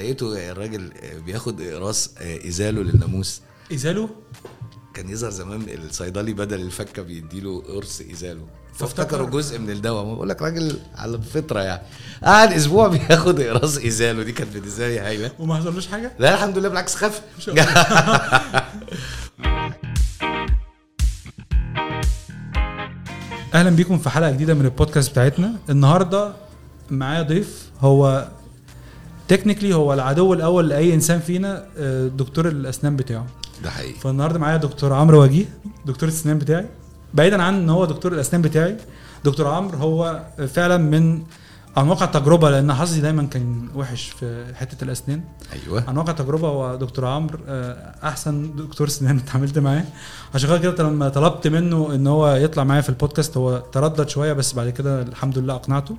لقيته الراجل بياخد اقراص ازاله للناموس ازاله كان يظهر زمان الصيدلي بدل الفكه بيديله قرص ازاله فافتكر- فافتكروا جزء من الدواء ما بقول لك راجل على الفطره يعني قعد اسبوع بياخد اقراص ازاله دي كانت بالنسبه لي هايله وما حصلوش حاجه لا الحمد لله بالعكس خف شاء الله. اهلا بيكم في حلقه جديده من البودكاست بتاعتنا النهارده معايا ضيف هو تكنيكلي هو العدو الاول لاي انسان فينا آه، دكتور الاسنان بتاعه ده حقيقي فالنهارده معايا دكتور عمرو وجيه دكتور الاسنان بتاعي بعيدا عن ان هو دكتور الاسنان بتاعي دكتور عمرو هو فعلا من عن واقع تجربه لان حظي دايما كان وحش في حته الاسنان ايوه عن واقع تجربه هو دكتور عمرو آه، احسن دكتور سنان اتعاملت معاه عشان كده كده لما طلبت منه ان هو يطلع معايا في البودكاست هو تردد شويه بس بعد كده الحمد لله اقنعته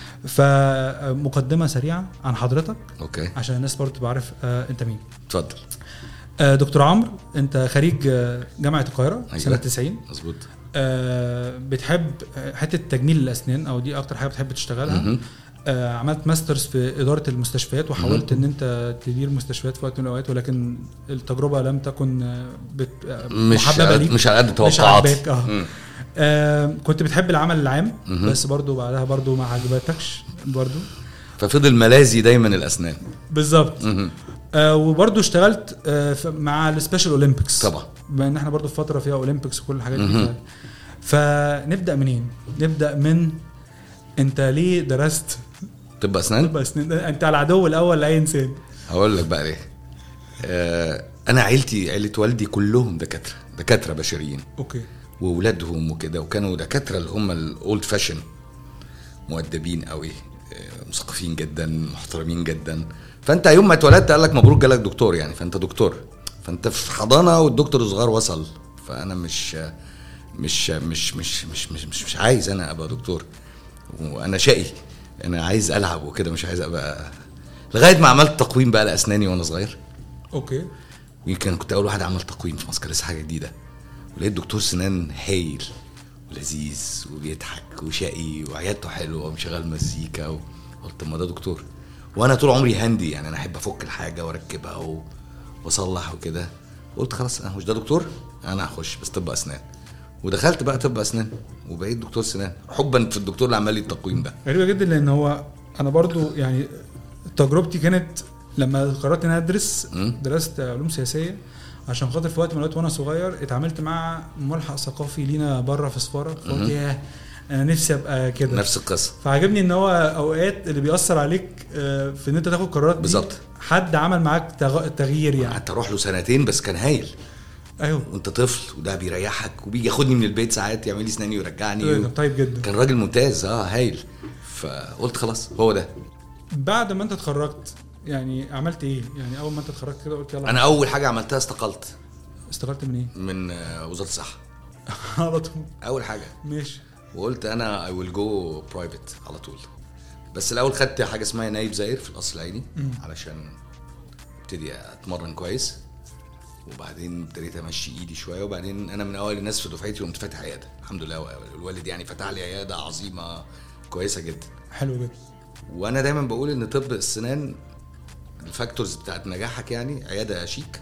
فمقدمه سريعه عن حضرتك اوكي عشان الناس برضه تبقى عارف آه، انت مين اتفضل آه، دكتور عمرو انت خريج آه، جامعه القاهره أيوة. سنه 90 مظبوط آه، بتحب آه، حته تجميل الاسنان او دي اكتر حاجه بتحب تشتغلها مهم. آه، عملت ماسترز في اداره المستشفيات وحاولت ان انت تدير مستشفيات في وقت من الاوقات ولكن التجربه لم تكن آه، بت... آه، مش محببه ليك مش على قد مش توقعاتي عاجباك اه مم. آه، كنت بتحب العمل العام مهم. بس برضو بعدها برضو ما عجبتكش برضو ففضل ملاذي دايما الاسنان بالظبط مهم. آه وبرضو اشتغلت آه ف- مع السبيشال اولمبيكس طبعا بما ان احنا برضو في فتره فيها اولمبيكس وكل الحاجات دي مهم. ف- فنبدا منين نبدا من انت ليه درست طب اسنان طب اسنان انت العدو الاول لاي انسان هقول لك بقى ليه آه انا عيلتي عيله والدي كلهم دكاتره دكاتره بشريين اوكي واولادهم وكده وكانوا دكاتره اللي هم الاولد فاشن مؤدبين قوي آه، مثقفين جدا محترمين جدا فانت يوم ما اتولدت قال لك مبروك جالك دكتور يعني فانت دكتور فانت في حضانه والدكتور الصغير وصل فانا مش مش مش مش مش مش, مش, مش عايز انا ابقى دكتور وانا شقي انا عايز العب وكده مش عايز ابقى لغايه ما عملت تقويم بقى لاسناني وانا صغير اوكي ويمكن كنت اول واحد عمل تقويم في مصر لسه حاجه جديده ولقيت دكتور سنان هايل ولذيذ وبيضحك وشقي وعيادته حلوه ومشغل مزيكا و... قلت ما ده دكتور وانا طول عمري هندي يعني انا احب افك الحاجه واركبها و... واصلح وكده قلت خلاص انا مش ده دكتور انا هخش بس طب اسنان ودخلت بقى طب اسنان وبقيت دكتور سنان حبا في الدكتور اللي عمل لي التقويم ده غريبه جدا لان هو انا برضو يعني تجربتي كانت لما قررت ان انا ادرس مم. درست علوم سياسيه عشان خاطر في وقت من الاوقات وانا صغير اتعاملت مع ملحق ثقافي لينا بره في سفاره فقلت مهم. ياه انا نفسي ابقى كده نفس القصه فعجبني ان هو اوقات اللي بيأثر عليك آه، في ان انت تاخد قرارات دي بالظبط. حد عمل معاك تغ- تغيير يعني قعدت اروح له سنتين بس كان هايل ايوه وانت طفل وده بيريحك وبيجي ياخدني من البيت ساعات يعمل لي اسناني ويرجعني و... طيب جدا كان راجل ممتاز اه هايل فقلت خلاص هو ده بعد ما انت اتخرجت يعني عملت ايه؟ يعني اول ما انت اتخرجت كده قلت يلا انا اول حاجه عملتها استقلت استقلت من ايه؟ من آه، وزاره الصحه على طول اول حاجه ماشي وقلت انا اي ويل جو برايفت على طول بس الاول خدت حاجه اسمها نايب زاير في القصر العيني مم. علشان ابتدي اتمرن كويس وبعدين ابتديت امشي ايدي شويه وبعدين انا من اوائل الناس في دفعتي قمت فاتح عياده الحمد لله الوالد يعني فتح لي عياده عظيمه كويسه جدا حلو جدا وانا دايما بقول ان طب السنان الفاكتورز بتاعت نجاحك يعني عياده شيك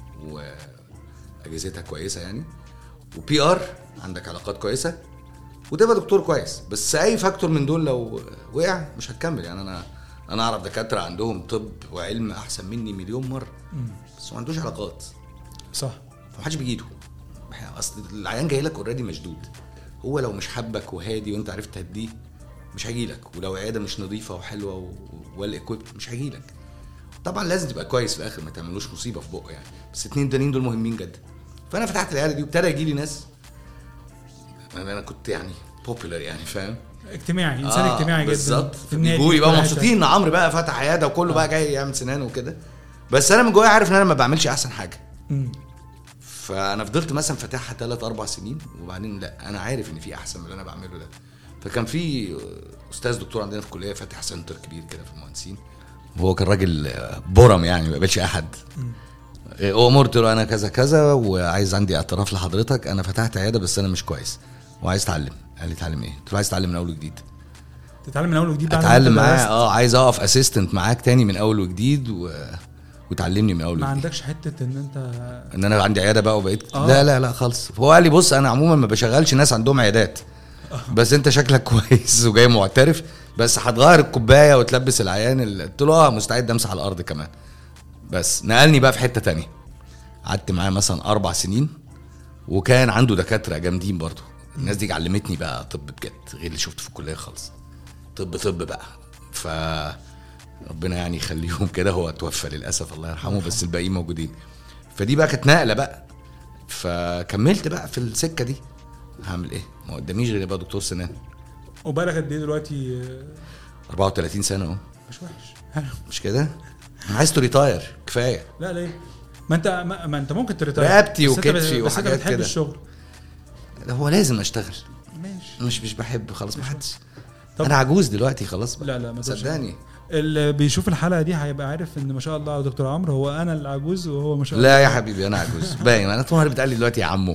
واجهزتها كويسه يعني وبي ار عندك علاقات كويسه وتبقى دكتور كويس بس اي فاكتور من دول لو وقع مش هتكمل يعني انا انا اعرف دكاتره عندهم طب وعلم احسن مني مليون مره مم. بس ما عندوش علاقات صح فمحدش بيجيله اصل العيان جاي لك اوريدي مشدود هو لو مش حبك وهادي وانت عرفت تهديه مش هيجيلك ولو عياده مش نظيفه وحلوه ويل اكويب مش هيجيلك طبعا لازم تبقى كويس في الاخر ما تعملوش مصيبه في بقه يعني بس اتنين التانيين دول مهمين جدا فانا فتحت العياده دي وابتدى يجي لي ناس انا انا كنت يعني بوبيلر يعني فاهم اجتماعي انسان آه، اجتماعي جدا بالظبط في النادي، بيجوا لي بقى في كل حتة. مبسوطين ان عمرو بقى فتح عياده وكله بقى جاي يعمل سنان وكده بس انا من جوايا عارف ان انا ما بعملش احسن حاجه مم. فانا فضلت مثلا فاتحها ثلاث اربع سنين وبعدين لا انا عارف ان في احسن من اللي انا بعمله ده فكان في استاذ دكتور عندنا في الكليه فاتح سنتر كبير كده في المهندسين وهو كان راجل برم يعني ما بيقابلش احد امرت له انا كذا كذا وعايز عندي اعتراف لحضرتك انا فتحت عياده بس انا مش كويس وعايز اتعلم قال لي اتعلم ايه؟ قلت له عايز اتعلم من اول وجديد تتعلم من اول وجديد بعد ما اتعلم أنت معاه درست. اه عايز اقف اسيستنت معاك تاني من اول وجديد و... وتعلمني من اول ما وجديد عندكش حته ان انت ان انا عندي عياده بقى وبقيت آه. لا لا لا خالص هو قال لي بص انا عموما ما بشغلش ناس عندهم عيادات بس انت شكلك كويس وجاي معترف بس هتغير الكوبايه وتلبس العيان ال- قلت له اه مستعد امسح على الارض كمان بس نقلني بقى في حته تانية قعدت معاه مثلا اربع سنين وكان عنده دكاتره جامدين برضه الناس دي علمتني بقى طب بجد غير اللي شفته في الكليه خالص طب طب بقى ف ربنا يعني يخليهم كده هو توفى للاسف الله يرحمه بس الباقيين موجودين فدي بقى كانت نقله بقى فكملت بقى في السكه دي هعمل ايه ما قداميش غير ابقى دكتور سنان وبقالك قد ايه دلوقتي آه، 34 سنه اهو مش وحش حلو مش كده انا عايز تو ريتاير كفايه لا ليه ما انت ما, ما انت ممكن تريتاير رقبتي بس انت وكتفي بس انت وحاجات بتحب كده. الشغل هو لازم اشتغل ماشي مش مش بحب خلاص ما حدش طب- انا عجوز دلوقتي خلاص بقى. لا لا ما تقولش صدقني اللي بيشوف الحلقه دي هيبقى عارف ان ما شاء الله على دكتور عمرو هو انا العجوز وهو ما شاء الله لا يا حبيبي انا عجوز باين انا طول عمري بتقال لي دلوقتي يا عمو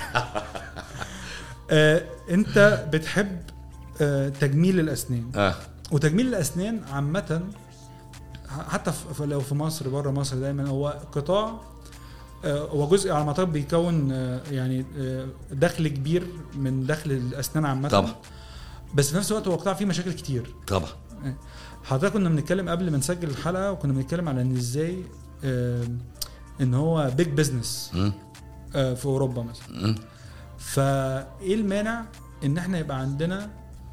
آه انت بتحب آه تجميل الاسنان اه وتجميل الاسنان عامه ح- حتى في في- لو في مصر بره مصر دايما هو قطاع آه، هو جزء على ما اعتقد بيكون آه، يعني آه، دخل كبير من دخل الاسنان عامه طبعا بس في نفس الوقت هو قطاع فيه مشاكل كتير طبعا حضرتك كنا بنتكلم قبل ما نسجل الحلقه وكنا بنتكلم على ان ازاي آه، ان هو بيج بزنس مم. في اوروبا مثلا مم. فايه المانع ان احنا يبقى عندنا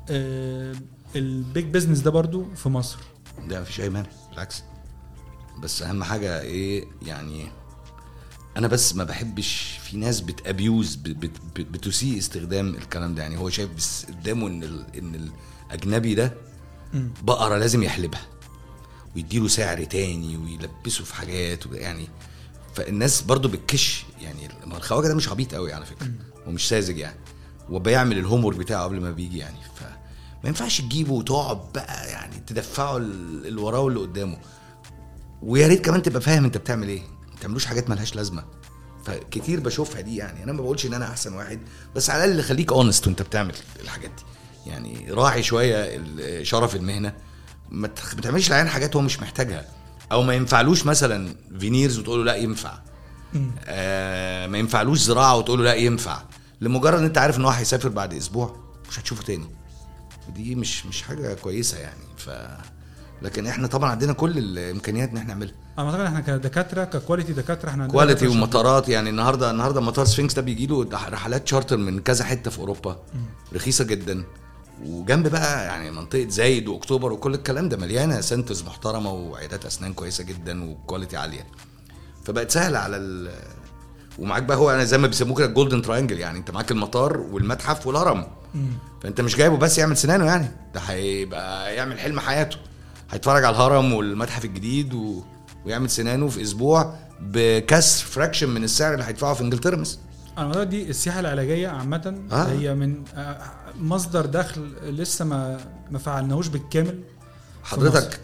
البيج بزنس ده برضو في مصر ده مفيش اي مانع بالعكس بس اهم حاجه ايه يعني انا بس ما بحبش في ناس بتابيوز بت- بت- بت- بتسيء استخدام الكلام ده يعني هو شايف بس قدامه ان ال- ان الاجنبي ده مم. بقره لازم يحلبها ويديله سعر تاني ويلبسه في حاجات و- يعني فالناس برضو بتكش يعني ما الخواجه ده مش عبيط قوي على فكره هو مش ساذج يعني وبيعمل الهوم ورك بتاعه قبل ما بيجي يعني فما ينفعش تجيبه وتقعد بقى يعني تدفعه ال- اللي وراه واللي قدامه ويا ريت كمان تبقى فاهم انت بتعمل ايه ما تعملوش حاجات ملهاش لازمه فكتير بشوفها دي يعني انا ما بقولش ان انا احسن واحد بس على الاقل خليك اونست وانت بتعمل الحاجات دي يعني راعي شويه ال- شرف المهنه ما تخ- ما تعملش العيان حاجات هو مش محتاجها او ما ينفعلوش مثلا فينيرز وتقول له لا ينفع مم. آه ما ينفعلوش زراعه وتقول له لا ينفع لمجرد ان انت عارف ان هو هيسافر بعد اسبوع مش هتشوفه تاني دي مش مش حاجه كويسه يعني ف لكن احنا طبعا عندنا كل الامكانيات ان احنا نعملها انا اعتقد احنا كدكاتره ككواليتي دكاتره احنا عندنا كواليتي دكاترة ومطارات يعني النهارده النهارده مطار سفنكس ده بيجي له رحلات شارتر من كذا حته في اوروبا رخيصه جدا وجنب بقى يعني منطقه زايد واكتوبر وكل الكلام ده مليانه سنترز محترمه وعيادات اسنان كويسه جدا وكواليتي عاليه فبقت سهله على ال ومعاك بقى هو انا زي ما بيسموه كده الجولدن تراينجل يعني انت معاك المطار والمتحف والهرم مم. فانت مش جايبه بس يعمل سنانه يعني ده هيبقى يعمل حلم حياته هيتفرج على الهرم والمتحف الجديد و... ويعمل سنانه في اسبوع بكسر فراكشن من السعر اللي هيدفعه في انجلترا مثلا انا معتقد دي السياحه العلاجيه عامه آه. هي من آه، مصدر دخل لسه ما ما فعلناهوش بالكامل حضرتك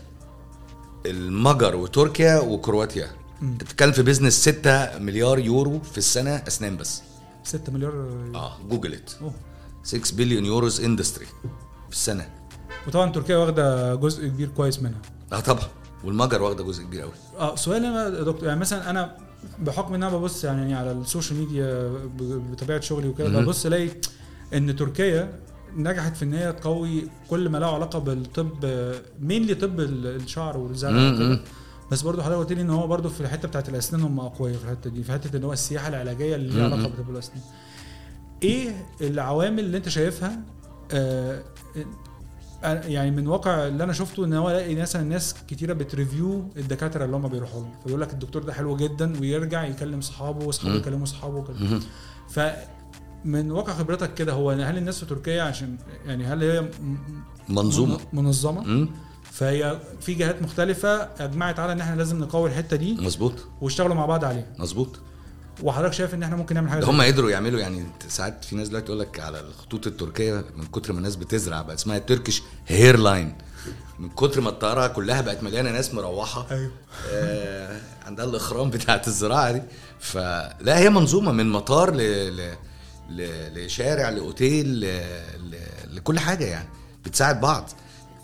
المجر وتركيا وكرواتيا انت بتتكلم في بيزنس 6 مليار يورو في السنه اسنان بس 6 مليار اه جوجل ات أوه. 6 بليون يوروز اندستري في السنه وطبعا تركيا واخده جزء كبير كويس منها اه طبعا والمجر واخده جزء كبير قوي اه سؤال انا يا دكتور يعني مثلا انا بحكم ان انا ببص يعني على السوشيال ميديا ب- بطبيعه شغلي وكده مهم. ببص الاقي ان تركيا نجحت في ان هي تقوي كل ما له علاقه بالطب مين طب ال- الشعر والزرع مم، وكده مم. بس برضه حضرتك قلت لي ان هو برضه في الحته بتاعت الاسنان هم اقوياء في الحته دي في حته ان هو السياحه العلاجيه اللي ليها مم، علاقه مم. بطب الاسنان ايه العوامل اللي انت شايفها آه آه، يعني من واقع اللي انا شفته ان هو الاقي مثلا ناس كتيره بتريفيو الدكاتره اللي هم بيروحوا لهم فيقول لك الدكتور ده حلو جدا ويرجع يكلم اصحابه واصحابه مم. يكلموا اصحابه وكده مهم. ف من واقع خبرتك كده هو هل الناس في تركيا عشان يعني هل هي م- منظومه من- منظمه مم. فهي في جهات مختلفه اجمعت على ان احنا لازم نقوي الحته دي مظبوط واشتغلوا مع بعض عليها مظبوط وحضرتك شايف ان احنا ممكن نعمل حاجه ده زي هم كده. قدروا يعملوا يعني انت ساعات في ناس دلوقتي تقول لك على الخطوط التركيه من كتر ما الناس بتزرع بقى اسمها تركش هير لاين من كتر ما الطياره كلها بقت مليانه ناس مروحه ايوه آه عندها الاخرام بتاعت الزراعه دي فلا هي منظومه من مطار ل... ل... ل... لشارع لاوتيل ل... ل... لكل حاجه يعني بتساعد بعض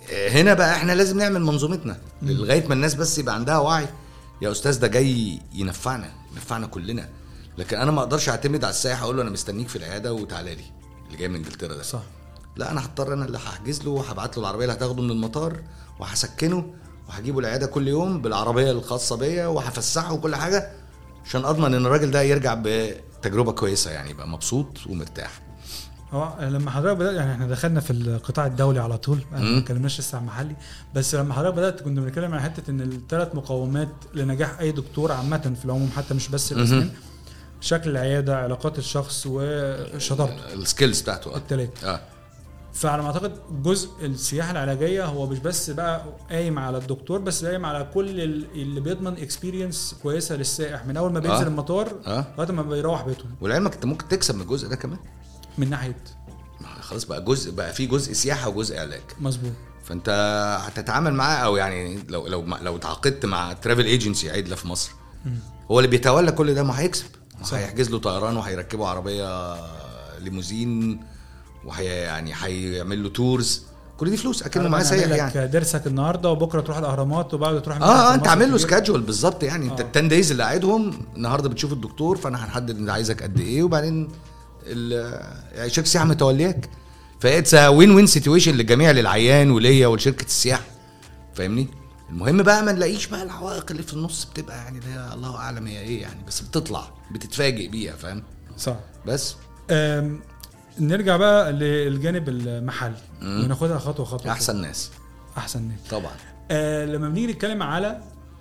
آه، هنا بقى احنا لازم نعمل منظومتنا لغايه ما الناس بس يبقى عندها وعي يا استاذ ده جاي ينفعنا ينفعنا كلنا لكن انا ما اقدرش اعتمد على السائح اقول له انا مستنيك في العياده وتعالى لي اللي جاي من انجلترا ده صح لا انا هضطر انا اللي هحجز له وهبعت له العربيه اللي هتاخده من المطار وهسكنه وهجيبه العياده كل يوم بالعربيه الخاصه بيا وهفسحه وكل حاجه عشان اضمن ان الراجل ده يرجع بتجربه كويسه يعني يبقى مبسوط ومرتاح هو لما حضرتك بدات يعني احنا دخلنا في القطاع الدولي على طول يعني ما اتكلمناش لسه عن محلي بس لما حضرتك بدات كنا بنتكلم عن حته ان الثلاث مقومات لنجاح اي دكتور عامه في العموم حتى مش بس الاسنان شكل العياده علاقات الشخص وشطارته السكيلز بتاعته اه الثلاثه اه فعلى ما اعتقد جزء السياحه العلاجيه هو مش بس بقى قايم على الدكتور بس قايم على كل ال- اللي بيضمن اكسبيرينس كويسه للسائح من اول ما بينزل آه. المطار اه لغايه ما بيروح بيته ولعلمك انت ممكن تكسب من الجزء ده كمان من ناحيه ما خلاص بقى جزء بقى في جزء سياحه وجزء علاج مظبوط فانت هتتعامل معاه او يعني لو لو لو تعاقدت مع ترافل ايجنسي عدله في مصر هو اللي بيتولى كل ده ما هيكسب صح. هيحجز له طيران وهيركبه عربيه ليموزين وهي يعني هيعمل له تورز كل دي فلوس اكنه معاه سايح هنعمل يعني لك درسك النهارده وبكره تروح الاهرامات وبعده تروح اه اه انت مصر عامل له كبير. سكادجول بالظبط يعني انت آه. ال 10 دايز اللي قاعدهم النهارده بتشوف الدكتور فانا هنحدد انت عايزك قد ايه وبعدين ال- يعني شركه السياحه متولياك فاتس وين وين سيتويشن للجميع للعيان وليا ولشركه السياحه فاهمني؟ المهم بقى ما نلاقيش بقى العوائق اللي في النص بتبقى يعني اللي هي الله اعلم هي ايه يعني بس بتطلع بتتفاجئ بيها فاهم؟ صح بس أم، نرجع بقى للجانب المحلي وناخدها خطوه خطوه احسن ناس احسن ناس طبعا آه لما بنيجي نتكلم على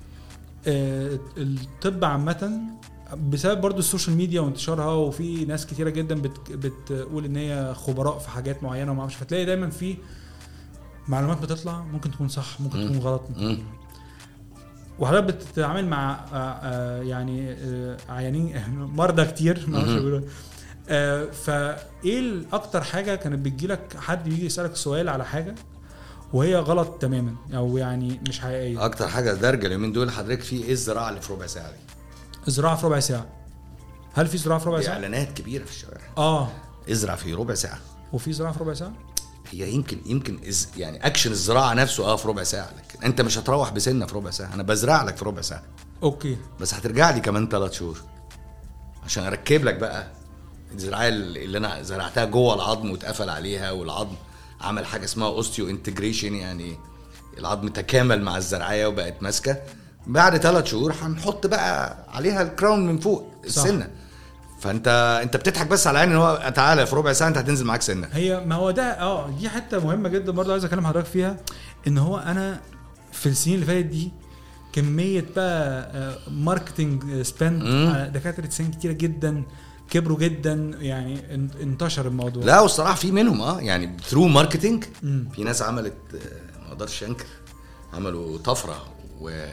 آه الطب عامة بسبب برضو السوشيال ميديا وانتشارها وفي ناس كتيرة جدا بت بتقول ان هي خبراء في حاجات معينة وما اعرفش فتلاقي دايما في معلومات بتطلع ممكن تكون صح ممكن مم. تكون غلط ممكن مم. تكون وحضرتك بتتعامل مع آه، آه، يعني آه، عيانين مرضى كتير ما اعرفش مهم. بيقولوا آه، فايه الاكتر حاجه كانت بتجيلك حد بيجي يسالك سؤال على حاجه وهي غلط تماما او يعني مش حقيقيه اكتر حاجه دارجه اليومين دول حضرتك في ايه الزراعه اللي في ربع ساعه دي؟ زراعه في ربع ساعه هل في زراعه في ربع دي ساعه اعلانات كبيره في الشوارع اه ازرع في ربع ساعه وفي زراعه في ربع ساعه هي يمكن يمكن إز يعني اكشن الزراعه نفسه اه في ربع ساعه لكن انت مش هتروح بسنه في ربع ساعه انا بزرع لك في ربع ساعه اوكي بس هترجع لي كمان ثلاث شهور عشان اركب لك بقى الزراعه اللي انا زرعتها جوه العظم واتقفل عليها والعظم عمل حاجه اسمها اوستيو انتجريشن يعني العظم تكامل مع الزرعيه وبقت ماسكه بعد ثلاث شهور هنحط بقى عليها الكراون من فوق السنه فانت انت بتضحك بس على عين ان هو تعالى في ربع ساعه انت هتنزل معاك سنه هي ما هو ده اه دي حته مهمه جدا برضه عايز اكلم حضرتك فيها ان هو انا في السنين اللي فاتت دي كميه بقى آه، ماركتنج سبند مم. على دكاتره سن كتيره جدا كبروا جدا يعني ان- انتشر الموضوع لا والصراحه في منهم اه يعني ثرو ماركتنج مم. في ناس عملت آه، ما اقدرش انكر عملوا طفره و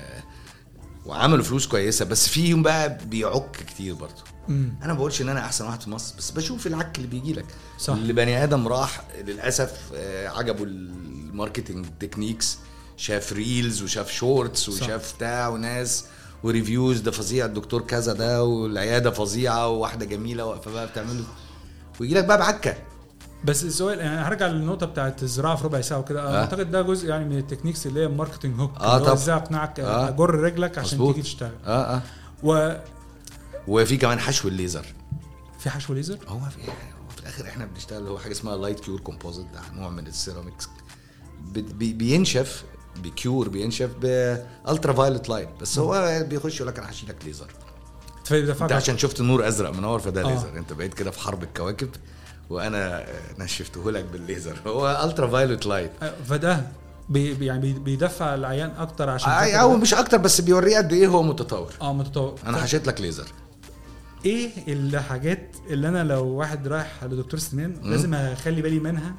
وعملوا فلوس كويسه بس فيهم بقى بيعك كتير برضه مم. انا ما بقولش ان انا احسن واحد في مصر بس بشوف العك اللي بيجي لك صح. اللي بني ادم راح للاسف آه، عجبه الماركتنج تكنيكس شاف ريلز وشاف شورتس صح. وشاف بتاع وناس وريفيوز ده فظيع الدكتور كذا ده والعياده فظيعه وواحده جميله واقفه بقى بتعمله ويجي لك بقى بعكه بس السؤال يعني هرجع للنقطه بتاعت الزراعه في ربع ساعه وكده آه. اعتقد ده جزء يعني من التكنيكس اللي هي الماركتنج هوك آه اللي هو طبعا. ازاي اقنعك آه. اجر رجلك عشان مظبوط. تيجي تشتغل اه اه وفي وفي كمان حشو الليزر حشو ليزر هو في هو في الاخر احنا بنشتغل هو حاجه اسمها لايت كيور كومبوزيت ده نوع من السيراميكس بي- بي- بينشف بكيور بينشف بالترا فايلت لايت بس هو بيخش يقول لك انا هشيلك ليزر انت فدفعك عشان شفت نور ازرق منور فده آه. ليزر انت بقيت كده في حرب الكواكب وانا نشفته لك بالليزر هو الترا فايلت لايت فده بي بي- يعني بي- بيدفع العيان اكتر عشان اي خاطر او ده. مش اكتر بس بيوريه قد ايه هو متطور اه متطور انا حشيت لك ليزر ايه الحاجات اللي انا لو واحد رايح لدكتور سنان لازم اخلي بالي منها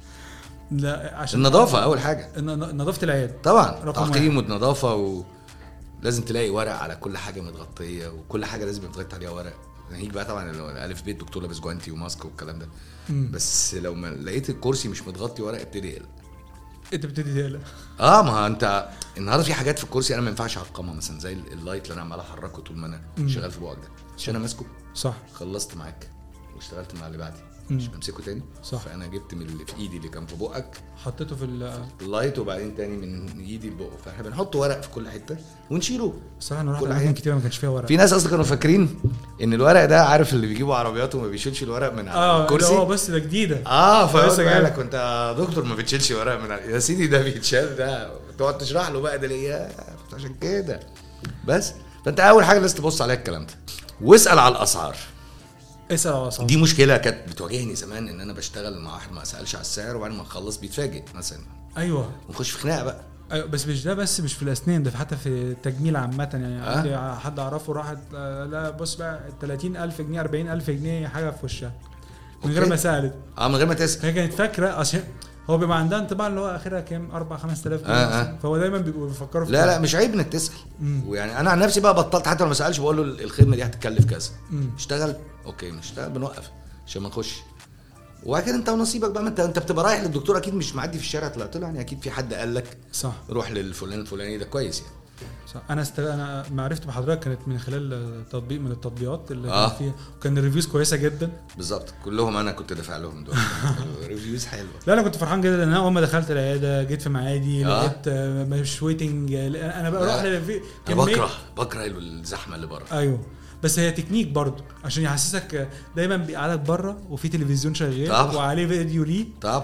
لا عشان النظافه اول حاجه الن- ن- نظافه العياده طبعا رقم تعقيم ونظافه و... لازم تلاقي ورق على كل حاجه متغطيه وكل حاجه لازم يتغطى عليها ورق ناهيك بقى طبعا لو الالف بيت الدكتور لابس جوانتي وماسك والكلام ده مم. بس لو ما لقيت الكرسي مش متغطي ورق ابتدي اقلق انت بتبتدي تقلق اه ما هو انت النهارده في حاجات في الكرسي انا ما ينفعش اعقمها مثلا زي اللايت اللي انا عمال احركه طول ما انا مم. شغال في بعد ده عشان انا ماسكه صح خلصت معاك واشتغلت مع اللي بعدي مم. مش بمسكه تاني صح. فانا جبت من اللي في ايدي اللي كان في بقك حطيته في ال- اللايت وبعدين تاني من ايدي لبقه فاحنا بنحط ورق في كل حته ونشيله الصراحه انا رحت كل اماكن حاجة. كتير ما كانش فيها ورق في ناس اصلا كانوا فاكرين ان الورق ده عارف اللي بيجيبوا عربيات وما بيشيلش الورق من على اه الكرسي اه بس ده جديده اه لسه فقلت جايب. لك انت يا دكتور ما بتشيلش ورق من على- يا سيدي ده بيتشال ده تقعد تشرح له بقى ده ليه عشان كده بس فانت اول حاجه لازم تبص عليها الكلام ده واسال على الاسعار اسال على الاسعار دي مشكله كانت بتواجهني زمان ان انا بشتغل مع واحد ما اسالش على السعر وبعدين ما نخلص بيتفاجئ مثلا ايوه ونخش في خناقه بقى ايوه بس مش ده بس مش في الاسنان ده في- حتى في التجميل عامه يعني آه. عندي حد اعرفه راحت آه، لا بص بقى 30000 جنيه 40000 جنيه حاجه في وشها من غير أوكي. ما سالت اه من غير ما تسال هي كانت فاكره عشان هو بيبقى عندها انطباع اللي هو اخرها كام 4 5000 جنيه آه، آه. مثلاً. فهو دايما بيبقوا بيفكروا في لا كده. لا مش عيب انك تسال مم. ويعني انا عن نفسي بقى بطلت حتى لو ما سالش بقول له الخدمه دي هتتكلف كذا مم. اشتغل اوكي مش اشتغل بنوقف عشان ما نخش وبعد كده انت ونصيبك بقى ما انت انت بتبقى رايح للدكتور اكيد مش معدي في الشارع طلعت له يعني اكيد في حد قال لك صح روح للفلان الفلاني ده كويس يعني صح انا است... انا معرفتي بحضرتك كانت من خلال تطبيق من التطبيقات اللي آه. كان فيها وكان الريفيوز كويسه جدا بالظبط كلهم انا كنت دافع لهم دول ريفيوز حلوه لا انا كنت فرحان جدا ان انا اول ما دخلت العياده جيت في معادي آه. لقيت آه، مش ويتنج انا بروح لا. لفي انا بكره بكره الزحمه اللي بره ايوه بس هي تكنيك برضو عشان يحسسك دايما بيقعدك بره وفي تلفزيون شغال طبعا. وعليه فيديو ليه طب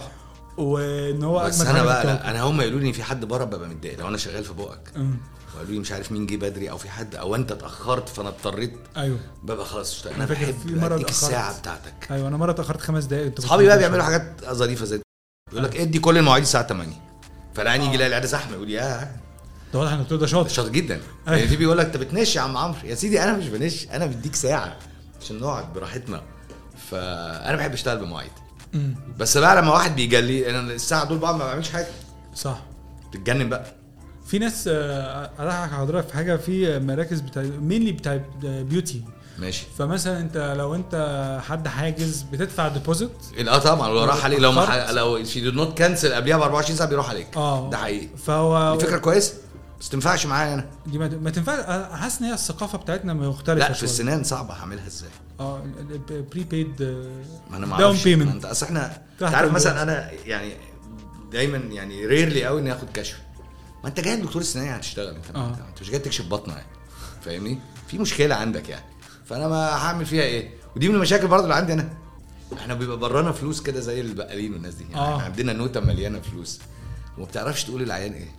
وان هو بس أجمد انا حاجة بقى في لا الكوكب. انا هم يقولوا لي ان في حد بره ببقى متضايق لو انا شغال في بقك أمم. وقالوا لي مش عارف مين جه بدري او في حد او انت اتاخرت فانا اضطريت ايوه ببقى خلاص اشتغل. انا أنا فاكر بحب في مرة اديك اتأخرت. الساعه بتاعتك ايوه انا مره اتاخرت خمس دقايق أنت كنت اصحابي بقى بتقول بيعملوا شوية. حاجات ظريفه زي يقول لك ادي كل المواعيد الساعه 8 فالعين يجي يلاقي العياده زحمه يقول يا ده واضح ان الدكتور ده شاطر شاطر جدا أيوة. يعني في بيقول لك انت بتنش يا عم عمرو يا سيدي انا مش بنش انا بديك ساعه عشان نقعد براحتنا فانا بحب اشتغل بمواعيد أمم. بس بقى لما واحد بيجلي انا الساعه دول بقى ما بعملش حاجه صح تتجنن بقى في ناس آه، اضحك حضرتك في حاجه في مراكز بتاع مينلي بتاع بيوتي ماشي فمثلا انت لو انت حد حاجز بتدفع ديبوزيت اه طبعا لو راح عليك لو ما اتأخرت. ح- لو شي دو نوت كانسل قبلها ب 24 ساعه بيروح عليك اه ده حقيقي فهو دي فكره كويسه بس تنفعش معايا انا دي ما, ما تنفع أنا حاسس ان هي الثقافه بتاعتنا مختلفه لا في شوية. السنان صعبه هعملها ازاي اه بري بيد ما انا ما داون اعرفش ما بيمنت انت اصل احنا تحت انت عارف ال- مثلا انا يعني دايما يعني ريرلي قوي اني اخد كشف ما انت جاي دكتور السنان يعني هتشتغل انت آه. انت مش جاي تكشف بطنه يعني فاهمني في مشكله عندك يعني فانا ما هعمل فيها ايه ودي من المشاكل برضه اللي عندي انا احنا بيبقى برانا فلوس كده زي البقالين والناس دي يعني آه. احنا عندنا نوته مليانه فلوس وما بتعرفش تقول للعيان ايه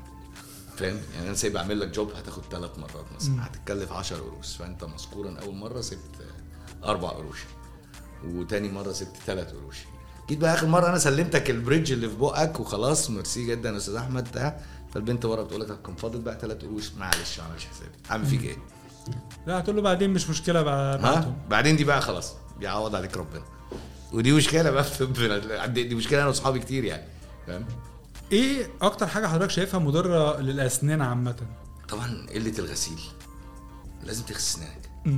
فاهم يعني انا سايب اعمل لك جوب هتاخد ثلاث مرات مم. مثلا هتتكلف 10 قروش فانت مذكورا اول مره سبت اربع قروش وتاني مره سبت ثلاث قروش جيت بقى اخر مره انا سلمتك البريدج اللي في بقك وخلاص ميرسي جدا يا استاذ احمد بتاع فالبنت ورا بتقول لك طب كان فاضل بقى ثلاث قروش معلش ما عملش حسابي اعمل فيك ايه؟ لا هتقول له بعدين مش مشكله بقى ها بعتهم. بعدين دي بقى خلاص بيعوض عليك ربنا ودي مشكله بقى في طب دي دي مشكله انا واصحابي كتير يعني فاهم ايه اكتر حاجه حضرتك شايفها مضره للاسنان عامه طبعا قله الغسيل لازم تغسل اسنانك مم.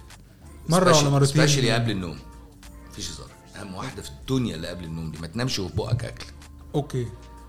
مره ولا مرتين سبيشالي قبل النوم مفيش هزار اهم واحده في الدنيا اللي قبل النوم دي ما تنامش وفي بقك اكل اوكي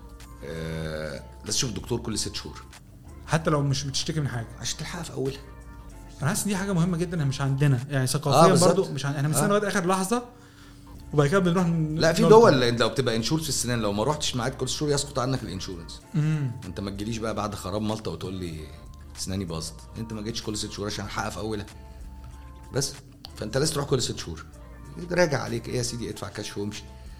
آه لازم تشوف دكتور كل ست شهور حتى لو مش بتشتكي من حاجه عشان تلحقها في اولها انا حاسس ان دي حاجه مهمه جدا هي مش عندنا يعني آه، ثقافيا بالظبط. برضو مش عن... احنا بنستنى آه. لغايه اخر لحظه وبعد كده بنروح ن- لا في نقعد- دول لو بتبقى انشور في السنان لو ما رحتش معاك كل شهور يسقط عنك الانشورنس امم انت ما تجيليش بقى بعد خراب مالطا وتقول لي اسناني باظت انت ما جيتش كل ست شهور عشان الحقها في اولها بس فانت لازم تروح كل ست شهور راجع عليك ايه يا سيدي ادفع كشف وامشي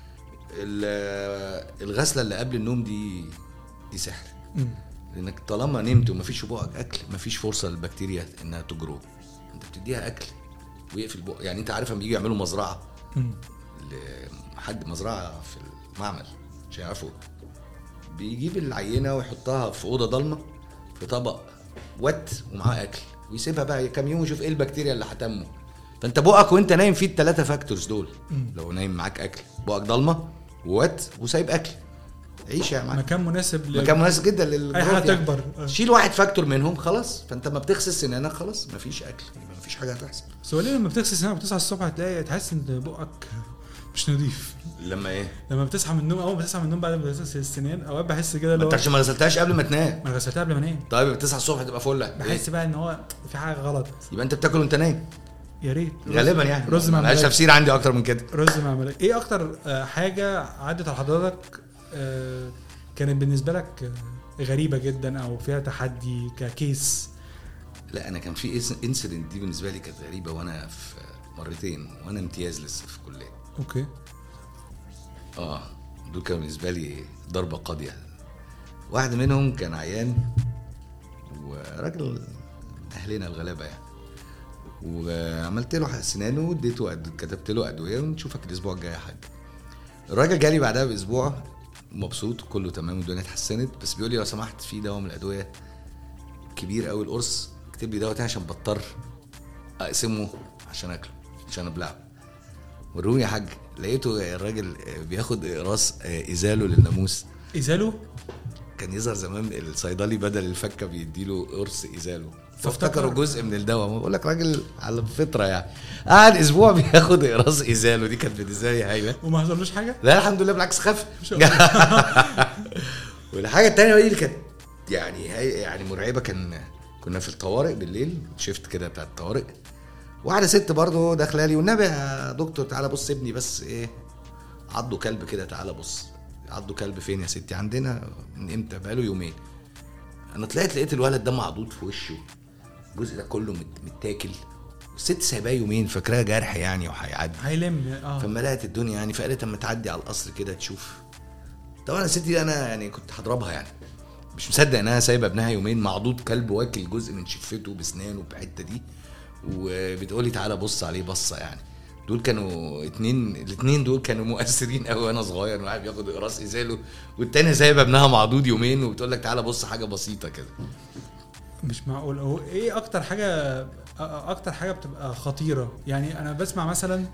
ال- الغسله اللي قبل النوم دي دي سحر مم. لانك طالما نمت ومفيش في بقك اكل مفيش فرصه للبكتيريا انها تجرو انت بتديها اكل ويقفل بق يعني انت عارف لما بيجوا يعملوا مزرعه مم. لحد مزرعه في المعمل مش هيعرفوا بيجيب العينه ويحطها في اوضه ضلمه في طبق وت ومعاه اكل ويسيبها بقى كام يوم ويشوف ايه البكتيريا اللي هتمه فانت بقك وانت نايم فيه الثلاثه فاكتورز دول مم. لو نايم معاك اكل بقك ضلمه ووت وسايب اكل عيش يا معلم مكان مناسب ل... مكان مناسب جدا لل اي حاجه تكبر آه. شيل واحد فاكتور منهم خلاص فانت ما بتغسل سنانك خلاص مفيش اكل يبقى مفيش حاجه هتحصل بس هو ليه لما بتغسل سنانك بتصحى الصبح تلاقي تحس ان بقك مش نظيف لما ايه؟ لما بتصحى من النوم اول ما تصحى من النوم بعد ما تغسل السنان اوقات بحس كده ما اللي انت هو عشان ما غسلتهاش قبل ما تنام ما أنا غسلتها قبل ما انام طيب بتصحى الصبح تبقى فله بحس بقى ان هو في حاجه غلط يبقى انت بتاكل وانت نايم يا ريت رز- غالبا يعني رز مع ملهاش ملاك. تفسير عندي اكتر من كده رز مع ملاك ايه اكتر آه، حاجه عدت على حضرتك آه، كانت بالنسبه لك آه، غريبه جدا او فيها تحدي ككيس لا انا كان في انسيدنت دي بالنسبه لي كانت غريبه وانا في مرتين وانا امتياز لسه في الكليه اوكي اه دول كانوا بالنسبه لي ضربه قاضيه واحد منهم كان عيان وراجل من اهلنا الغلابه يعني وعملت له سنانه واديته أد... كتبت له ادويه ونشوفك الاسبوع الجاي يا حاج الراجل جالي بعدها باسبوع مبسوط كله تمام والدنيا اتحسنت بس بيقول لي لو سمحت في دواء من الادويه كبير قوي القرص اكتب لي دواء تاني عشان بضطر اقسمه عشان اكله عشان ابلعه وروني يا حاج لقيته الراجل بياخد اقراص ازاله للناموس ازالو كان يظهر زمان الصيدلي بدل الفكه بيديله قرص ازاله فافتكر- فافتكروا جزء من الدواء ما بقول لك راجل على الفطره يعني قعد اسبوع بياخد اقراص ازاله دي كانت بالنسبه لي هايله وما حصلوش حاجه لا الحمد لله بالعكس خف ما شاء الله والحاجه التانية بقى دي اللي كانت يعني هي يعني مرعبه كان كنا في الطوارئ بالليل شفت كده بتاع الطوارئ واحده ست برضه داخله لي والنبي يا دكتور تعالى بص ابني بس ايه عضه كلب كده تعالى بص عضه كلب فين يا ستي عندنا من امتى بقاله يومين انا طلعت لقيت الولد ده معضوض في وشه الجزء ده كله مت- متاكل الست سايباه يومين فاكراه جرح يعني وهيعدي هيلم اه فما لقت الدنيا يعني فقالت اما تعدي على القصر كده تشوف طبعا الست دي انا يعني كنت هضربها يعني مش مصدق انها سايبه ابنها يومين معضوض كلب واكل جزء من شفته بسنانه بحته دي وبتقولي تعالى بص عليه بصه يعني دول كانوا اتنين الاتنين دول كانوا مؤثرين قوي وانا صغير واحد بياخد اقراص ازاله والتاني سايبه ابنها معضوض يومين وبتقول لك تعالى بص حاجه بسيطه كده مش معقول هو ايه اكتر حاجه أ- اكتر حاجه بتبقى خطيره يعني انا بسمع مثلا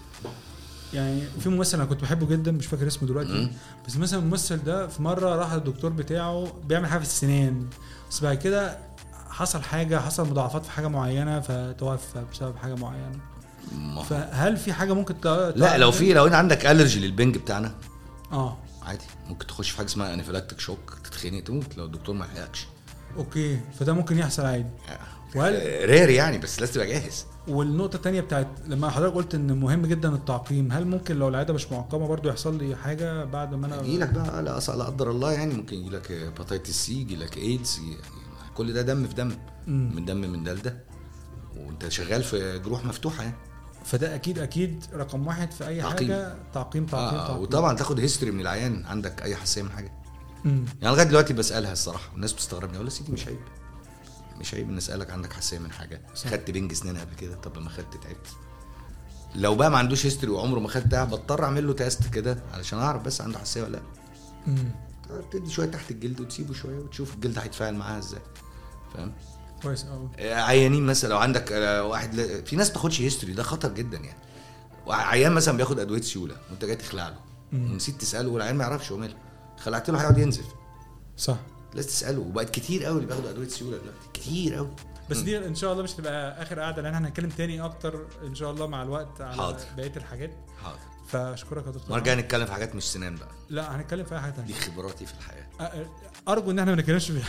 يعني في ممثل انا كنت بحبه جدا مش فاكر اسمه دلوقتي بس مثلا الممثل ده في مره راح للدكتور بتاعه بيعمل حاجه في السنان بس بعد كده حصل حاجه حصل مضاعفات في حاجه معينه فتوفى بسبب حاجه معينه ما- فهل في حاجه ممكن ت- لا لو في لو انت عندك الرجي للبنج بتاعنا اه عادي ممكن تخش في حاجه اسمها انفلاكتيك شوك تتخنق تموت لو الدكتور ما لحقكش اوكي فده ممكن يحصل عادي وهل رير يعني بس لازم تبقى جاهز والنقطة التانية بتاعت لما حضرتك قلت ان مهم جدا التعقيم هل ممكن لو العيادة مش معقمة برضو يحصل لي حاجة بعد ما انا يجي لك بقى لا لا قدر الله يعني ممكن يجي لك هيباتيتس سي يجي لك ايدز يعني كل ده دم في دم مم. من دم من ده لده وانت شغال في جروح مفتوحه يعني فده اكيد اكيد رقم واحد في اي تعقيم. حاجة تعقيم تعقيم آه تعقيم وطبعا تاخد هيستوري من العيان عندك اي حساسيه من حاجه مم. يعني لغايه دلوقتي بسالها الصراحه والناس بتستغربني اقول لها سيدي مش عيب مش عيب ان اسالك عندك حساسيه من حاجه صح. خدت بنج اسنان قبل كده طب لما خدت تعبت لو بقى ما عندوش هيستوري وعمره ما خد ده بضطر اعمل له تيست كده علشان اعرف بس عنده حساسيه ولا لا مم. تدي شويه تحت الجلد وتسيبه شويه وتشوف الجلد هيتفاعل معاها ازاي فاهم كويس قوي آه، عيانين مثلا لو عندك آه، واحد ل... في ناس ما بتاخدش هيستوري ده خطر جدا يعني عيان مثلا بياخد ادويه سيوله وانت جاي تخلع له مم. ونسيت تساله والعيان ما يعرفش هو ماله خلعت له هيقعد ينزف صح لازم تساله وبقت كتير قوي اللي بياخدوا ادويه سيوله دلوقتي كتير قوي بس دي ان شاء الله مش تبقى اخر قعده لان احنا هنتكلم تاني اكتر ان شاء الله مع الوقت على حاضر. بقيه الحاجات حاضر فاشكرك يا دكتور نرجع نتكلم في حاجات مش سنان بقى لا هنتكلم في اي حاجه دي تانية خبراتي في الحياه أ- ارجو ان احنا ما نتكلمش في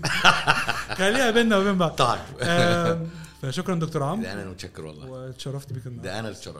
خليها بيننا وبين بعض طيب آم، فشكرا دكتور عمرو ده انا متشكر والله واتشرفت بيك النهارده ده انا اللي اتشرفت